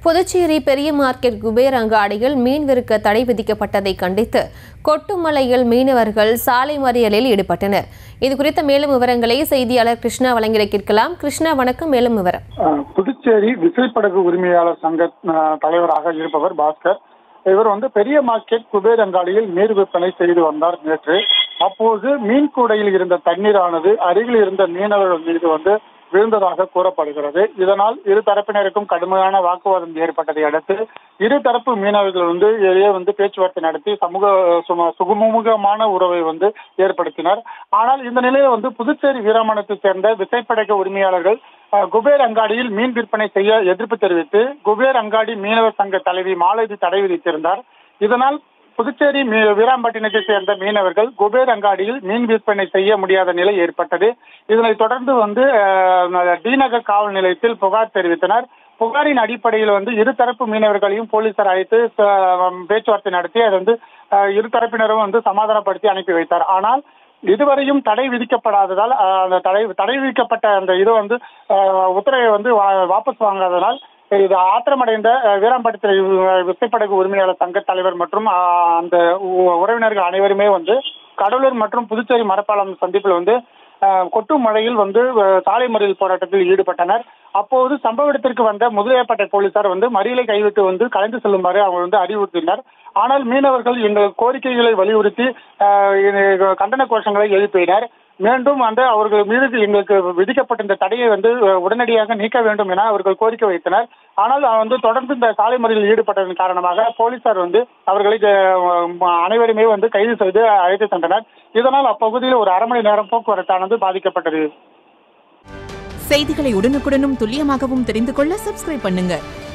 புதுச்சேரி பெரிய மார்க்கெட் குபேர் அங்காடியில் மீன் விற்க தடை விதிக்கப்பட்டதை கண்டித்து கொட்டுமலையில் மீனவர்கள் சாலை மறியலில் ஈடுபட்டனர் இது குறித்த மேலும் விவரங்களை செய்தியாளர் கிருஷ்ணா வழங்கிட கேட்கலாம் கிருஷ்ணா வணக்கம் மேலும் விவரம் அஹ் புதுச்சேரி விசைப்படகு உரிமையாளர் சங்க அஹ், தலைவராக இருப்பவர் பாஸ்கர் இவர் வந்து பெரிய மார்க்கெட் குபேர் அங்காடியில் நீர் விற்பனை செய்து வந்தார் நேற்று அப்போது மீன் கூடையில் இருந்த தண்ணீரானது அருகில் இருந்த மீனவர்கள் மீது வந்து விழுந்ததாக கூறப்படுகிறது இதனால் இரு தரப்பினருக்கும் கடுமையான வாக்குவாதம் ஏற்பட்டதை அடுத்து இரு தரப்பு மீனவர்கள் வந்து இடையே வந்து பேச்சுவார்த்தை நடத்தி சமூக சும- சுகமுகமான உறவை வந்து ஏற்படுத்தினர் ஆனால் இந்த நிலையில வந்து புதுச்சேரி வீராமணத்தை சேர்ந்த விசைப்படகு உரிமையாளர்கள் அஹ், குபேர் அங்காடியில் மீன் விற்பனை செய்ய எதிர்ப்பு தெரிவித்து குபேர் அங்காடி மீனவர் சங்க தலைவி மாலதி தடை விதித்திருந்தார் இதனால் புதுச்சேரி மீ- வீராம்பட்டினத்தை சேர்ந்த மீனவர்கள் குபேர் அங்காடியில் மீன் விற்பனை செய்ய முடியாத நிலை ஏற்பட்டது இதனைத் தொடர்ந்து வந்து அஹ், டி நகர் காவல் நிலையத்தில் புகார் தெரிவித்தனர் புகாரின் அடிப்படையில் வந்து இருதரப்பு மீனவர்களையும் போலீசார் அழைத்து அஹ், பேச்சுவார்த்தை நடத்தி அதை வந்து அஹ், இரு தரப்பினரும் வந்து சமாதானப்படுத்தி அனுப்பி வைத்தார் ஆனால் இதுவரையும் தடை விதிக்கப்படாததால் அஹ், அந்த தடை தடை விதிக்கப்பட்ட அந்த இது வந்து அஹ், உத்தரவை வந்து வா- வாபஸ் வாங்காததால் இது ஆத்திரமடைந்த அஹ், வீராம்பட்டித்துறை அஹ், விசைப்படகு உரிமையாளர் சங்க தலைவர் மற்றும் அஹ், அந்த உ- உறவினர்கள் அனைவருமே வந்து கடலூர் மற்றும் புதுச்சேரி மரப்பாலம் சந்திப்பில் வந்து அஹ், கொட்டும் மழையில் வந்து அஹ், சாலை மறியல் போராட்டத்தில் ஈடுபட்டனர் அப்போது சம்பவ இடத்திற்கு வந்த முதலியாப்பட்டை போலீசார் வந்து மறியலை கைவிட்டு வந்து கலைந்து செல்லுமாறு அவங்க வந்து அறிவுறுத்தினர் ஆனால் மீனவர்கள் எங்கள் கோரிக்கைகளை வலியுறுத்தி அஹ், இது கண்டன கோஷங்களை எழுப்பினர் மீண்டும் வந்து அவர்கள் மீது எங்களுக்கு விதிக்கப்பட்ட இந்த தடையை வந்து அஹ், உடனடியாக நீக்க வேண்டும் என அவர்கள் கோரிக்கை வைத்தனர் ஆனால் அஹ், வந்து தொடர்ந்து இந்த சாலை மறியலில் ஈடுபட்டதன் காரணமாக போலீசார் வந்து அவர்களை அஹ், அனைவருமே வந்து கைது செய்து அழைத்து சென்றனர் இதனால் அப்பகுதியில் ஒரு அரை மணி நேரம் போக்குவரத்தானது பாதிக்கப்பட்டது செய்திகளை உடனுக்குடனும் துல்லியமாகவும் தெரிந்து கொள்ள சப்ஸ்கிரைப் பண்ணுங்க